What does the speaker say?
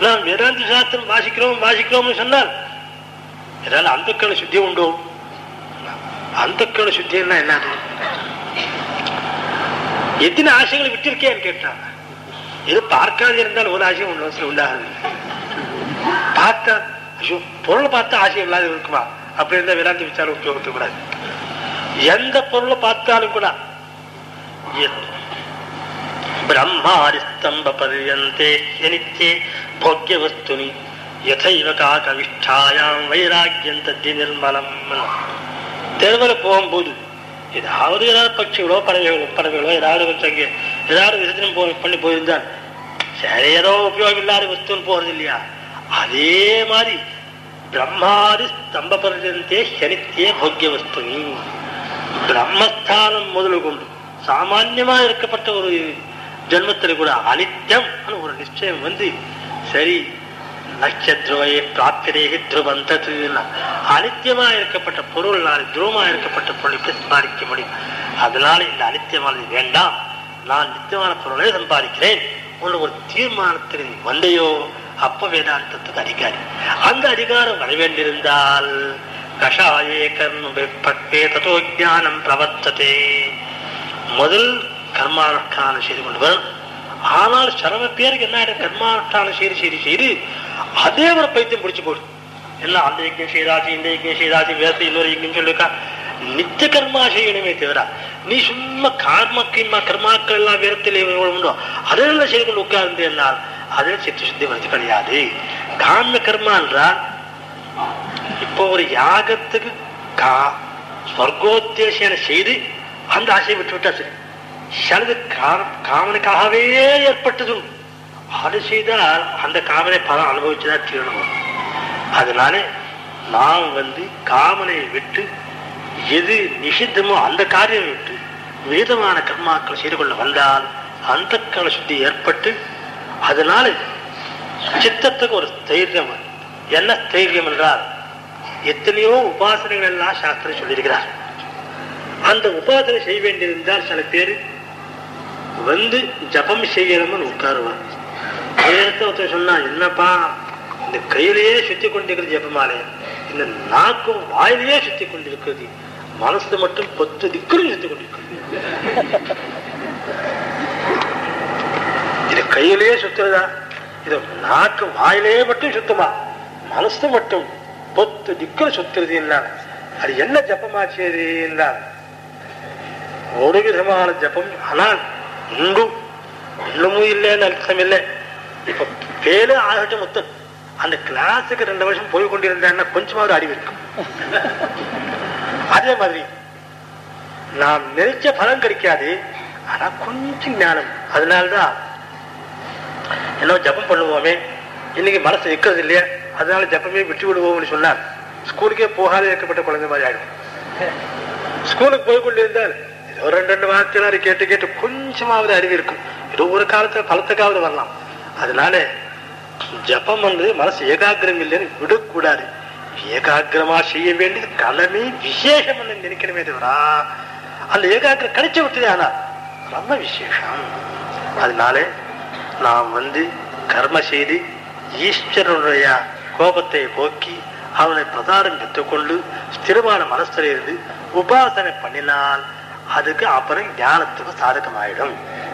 நாம் வேதாந்த சாஸ்திரம் வாசிக்கிறோம் வாசிக்கிறோம்னு சொன்னால் இதனால அந்த சுத்தி உண்டோ அந்த சுத்தின்னா என்னது எத்தனை ஆசைகளை விட்டிருக்கேன்னு கேட்டான் இது பார்க்காது இருந்தால் ஒரு ஆசையும் ஒன்று உண்டாகுது பார்த்தா ஐயோ பொருளை பார்த்தா ஆசை இல்லாத இருக்குமா அப்படி இருந்தா வேதாந்த விசாரம் உபயோகத்துக்கு கூடாது எந்த பொருளை பார்த்தாலும் கூட பிரம்மாரிஸ்தம்ப பரியந்தே நித்தியே போக்கிய வஸ்துனி யதைவ காகவிஷ்டாயாம் வைராக்கியம் தத்தி நிர்மலம் தெருவில் போகும்போது ஏதாவது ஏதாவது பட்சிகளோ பறவைகளோ பறவைகளோ ஏதாவது கொஞ்சம் அங்கே ஏதாவது விசர்ஜனம் போ பண்ணி போயிருந்தான் சரி ஏதோ உபயோகம் இல்லாத வஸ்துன்னு போறது இல்லையா அதே மாதிரி பிரம்மாதி ஸ்தம்ப பர்யந்தே சனித்தியே போக்கிய வஸ்துனி பிரம்மஸ்தானம் முதல் கொண்டு சாமான்யமா இருக்கப்பட்ட ஒரு ஜென்மத்தில் கூட அனித்யம் ஒரு நிச்சயம் வந்து சரி நட்சத்திரவையை பிராப்திரேகி துருவந்தது அனித்தியமா இருக்கப்பட்ட பொருள் நான் துருவமா இருக்கப்பட்ட பொருள் எப்படி சம்பாதிக்க முடியும் அதனால இந்த அனித்தியமானது வேண்டாம் நான் நித்தியமான பொருளை சம்பாதிக்கிறேன் உள்ள ஒரு தீர்மானத்தில் வந்தையோ அப்ப வேதாந்தத்துக்கு அதிகாரி அந்த அதிகாரம் வர வேண்டியிருந்தால் கஷாயே கர்மே ததோ ஜானம் பிரவர்த்ததே முதல் கர்மானுஷ்டானம் செய்து கொண்டு வரும் ஆனால் சிரம பேருக்கு என்ன ஆயிடும் கர்மானுஷ்டானம் செய்து செய்து செய்து அதே ஒரு பைத்தியம் பிடிச்சு போடும் எல்லாம் அந்த யஜ்யம் செய்தாச்சு இந்த யஜ்யம் செய்தாச்சு வேற இன்னொரு யஜ்யம் சொல்லிருக்கா நித்திய கர்மா செய்யணுமே தவிர நீ சும்மா கார்ம கிம்மா கர்மாக்கள் எல்லாம் வேறத்தில் உண்டோ அதெல்லாம் செய்து கொண்டு உட்கார்ந்து என்னால் அதில் சித்த சுத்தி வந்து கிடையாது காமிய கர்மா என்றால் இப்போ ஒரு யாகத்துக்கு கா ஸ்வர்கோத்தேசன செய்து அந்த ஆசையை விட்டு விட்டா சரி சிலது காமனுக்காகவே ஏற்பட்டது அது செய்தால் அந்த காமனை பலம் அனுபவிச்சுதான் தீரணும் அதனால நாம் வந்து காமனை விட்டு எது நிஷித்தமோ அந்த காரியம் விட்டு வேதமான கர்மாக்கள் செய்து கொள்ள வந்தால் அந்த கால சுத்தி ஏற்பட்டு அதனால சித்தத்துக்கு ஒரு தைரியம் என்ன தைரியம் என்றால் எத்தனையோ உபாசனைகள் எல்லாம் சாஸ்திரம் சொல்லியிருக்கிறார் அந்த உபாசனை செய்ய வேண்டியிருந்தால் சில பேர் வந்து ஜபம் செய்யணும்னு உட்காருவார் ஒருத்தர் சொன்னா என்னப்பா இந்த கையிலேயே சுத்தி கொண்டிருக்கிறது ஜபமாலே இந்த நாக்கும் வாயிலேயே சுத்தி கொண்டிருக்கிறது மனசு மட்டும் பத்து திக்கரும் சுத்தி கொண்டிருக்கிறது இது கையிலேயே சுத்துறதா இது நாக்கு வாயிலேயே மட்டும் சுத்தமா மனசு மட்டும் பத்து திக்கரும் சுத்துறது என்ன அது என்ன ஜபமாச்சது என்றால் ஒரு விதமான ஜபம் ஆனால் உண்டும் ஒண்ணுமும் இல்லைன்னு அர்த்தம் இல்லை இப்ப பேரு ஆகட்டும் மொத்தம் அந்த கிளாஸுக்கு ரெண்டு வருஷம் போய் கொண்டிருந்தேன்னா கொஞ்சமாவது அறிவு இருக்கும் அதே மாதிரி நாம் நினைச்ச பலன் கிடைக்காது ஆனா கொஞ்சம் ஞானம் அதனால்தான் என்ன ஜபம் பண்ணுவோமே இன்னைக்கு மனசு நிக்கிறது இல்லையா அதனால ஜப்பமே விட்டு விடுவோம்னு சொன்னார் ஸ்கூலுக்கே போகாத இருக்கப்பட்ட குழந்தை மாதிரி ஆயிடும் ஸ்கூலுக்கு போய் கொண்டிருந்தால் ஏதோ ரெண்டு ரெண்டு வார்த்தையினாரு கேட்டு கேட்டு கொஞ்சமாவது அறிவு இருக்கும் ஏதோ ஒரு காலத்துல பலத்துக்காவது வரலாம் அதனால ஜபம் வந்து மனசு ஏகாகிரம் இல்லைன்னு விடக்கூடாது ஏகாகிரமா செய்ய வேண்டியது கடமை விசேஷம் நினைக்கணுமே தவிர அந்த ஏகாகிரம் கிடைச்சு விட்டது ஆனா ரொம்ப விசேஷம் அதனால நாம் வந்து கர்ம செய்து ஈஸ்வரனுடைய கோபத்தை போக்கி அவனை பிரதாரம் பெற்றுக்கொண்டு ஸ்திரமான மனசுல இருந்து உபாசனை பண்ணினால் அதுக்கு அப்புறம் ஞானத்துக்கு சாதகமாயிடும்